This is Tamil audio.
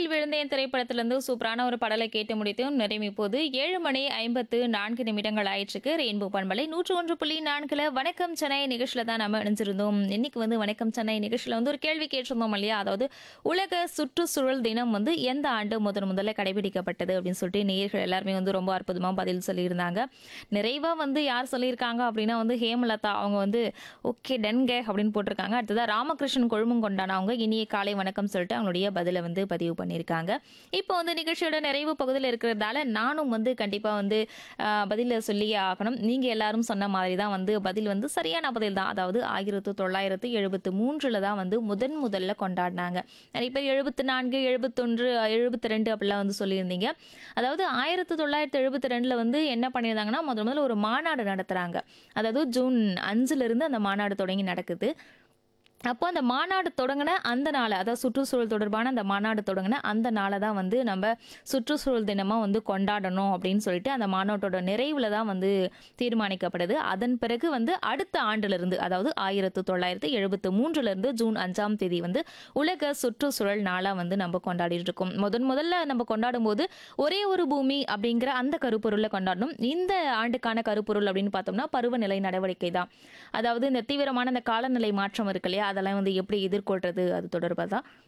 விழுந்தேன் திரைப்படத்திலிருந்து சூப்பரான ஒரு பாடலை கேட்டு முடித்தும் நிறைவு இப்போது ஏழு மணி ஐம்பத்து நான்கு நிமிடங்கள் ஆயிற்றுக்கு ரெயின்போ பண்பலை நூற்று ஒன்று புள்ளி நான்குல வணக்கம் சென்னை நிகழ்ச்சியில தான் நம்ம இணைஞ்சிருந்தோம் இன்னைக்கு வந்து வணக்கம் சென்னை நிகழ்ச்சியில வந்து ஒரு கேள்வி கேட்டிருந்தோம் இல்லையா அதாவது உலக சுற்றுச்சூழல் தினம் வந்து எந்த ஆண்டு முதன் முதல்ல கடைபிடிக்கப்பட்டது அப்படின்னு சொல்லிட்டு நேயர்கள் எல்லாருமே வந்து ரொம்ப அற்புதமா பதில் சொல்லியிருந்தாங்க நிறைவா வந்து யார் சொல்லியிருக்காங்க அப்படின்னா வந்து ஹேமலதா அவங்க வந்து ஓகே டன்கே அப்படின்னு போட்டிருக்காங்க அடுத்ததா ராமகிருஷ்ணன் கொழுமம் கொண்டான அவங்க இனிய காலை வணக்கம் சொல்லிட்டு அவங்களுடைய பதிலை வந்து பதிவு பண்ணியிருக்காங்க இப்போ வந்து நிகழ்ச்சியோட நிறைவு பகுதியில் இருக்கிறதால நானும் வந்து கண்டிப்பாக வந்து ஆஹ், பதில சொல்லியே ஆகணும் நீங்கள் எல்லாரும் சொன்ன மாதிரி தான் வந்து பதில் வந்து சரியான பதில் தான் அதாவது ஆயிரத்து தொள்ளாயிரத்து எழுபத்து மூன்றில் தான் வந்து முதன் முதல்ல கொண்டாடினாங்க நிறைய பேர் எழுபத்து நான்கு எழுபத்தொன்று எழுபத்தி ரெண்டு அப்படிலாம் வந்து சொல்லியிருந்தீங்க அதாவது ஆயிரத்து தொள்ளாயிரத்து எழுபத்தி ரெண்டில் வந்து என்ன பண்ணியிருந்தாங்கன்னா முதல் முதல்ல ஒரு மாநாடு நடத்துகிறாங்க அதாவது ஜூன் அஞ்சுலேருந்து அந்த மாநாடு தொடங்கி நடக்குது அப்போ அந்த மாநாடு தொடங்கின அந்த நாளை அதாவது சுற்றுச்சூழல் தொடர்பான அந்த மாநாடு தொடங்கின அந்த நாளை தான் வந்து நம்ம சுற்றுச்சூழல் தினமாக வந்து கொண்டாடணும் அப்படின்னு சொல்லிட்டு அந்த மாநாட்டோட நிறைவில் தான் வந்து தீர்மானிக்கப்படுது அதன் பிறகு வந்து அடுத்த ஆண்டிலிருந்து அதாவது ஆயிரத்து தொள்ளாயிரத்து எழுபத்து மூன்றுலேருந்து ஜூன் அஞ்சாம் தேதி வந்து உலக சுற்றுச்சூழல் நாளாக வந்து நம்ம கொண்டாடிட்டு இருக்கோம் முதன் முதல்ல நம்ம கொண்டாடும் போது ஒரே ஒரு பூமி அப்படிங்கிற அந்த கருப்பொருளை கொண்டாடணும் இந்த ஆண்டுக்கான கருப்பொருள் அப்படின்னு பார்த்தோம்னா பருவநிலை நடவடிக்கை தான் அதாவது இந்த தீவிரமான இந்த காலநிலை மாற்றம் இருக்கு இல்லையா அதெல்லாம் வந்து எப்படி எதிர்கொள்றது அது தொடர்பாக தான்